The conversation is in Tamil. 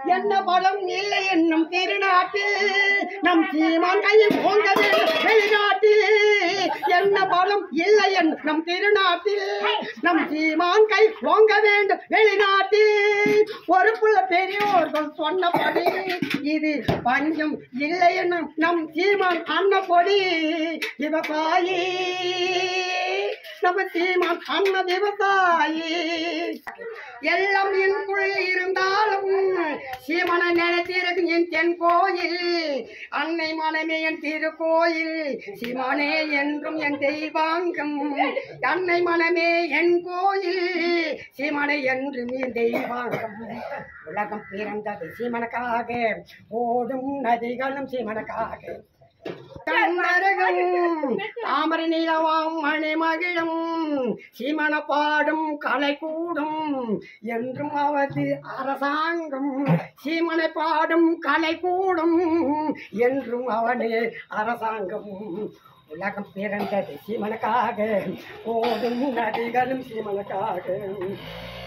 என்ன பலம் இல்லை என்னும் திருநாட்டில் நம் சீமான் கையில் ஓங்க வேண்டும் வெளிநாட்டில் என்ன பலம் இல்லை என்னும் நம் திருநாட்டில் நம் சீமான் கை ஓங்க வேண்டும் வெளிநாட்டில் ஒரு புள்ள பெரியோர்கள் சொன்னபடி இது பஞ்சம் இல்லை என்னும் நம் சீமான் அன்னப்பொடி விவசாயி நம்ம சீமான் அன்ன விவசாயி எல்லாம் எனக்குள் இருந்தாலும் சீமனை நினைத்திருக்கும் என் தென் கோயில் அன்னை மனமே என் திருக்கோயில் சீமானே என்றும் என் தெய்வாங்கம் அன்னை மனமே என் கோயில் சீமனை என்றும் என் தெய்வாங்கம் உலகம் பிறந்தது சீமனுக்காக ஓடும் நதிகளும் சீமனுக்காக கண்மரகம் தாமரை நிலவாம் மணிமகிழும் சீமன பாடும் கலை கூடும் என்றும் அவது அரசாங்கம் சீமனை பாடும் கலை கூடும் என்றும் அவனே அரசாங்கம் உலகம் பிறந்தது சீமனுக்காக ஓடும் நதிகளும் சீமனுக்காக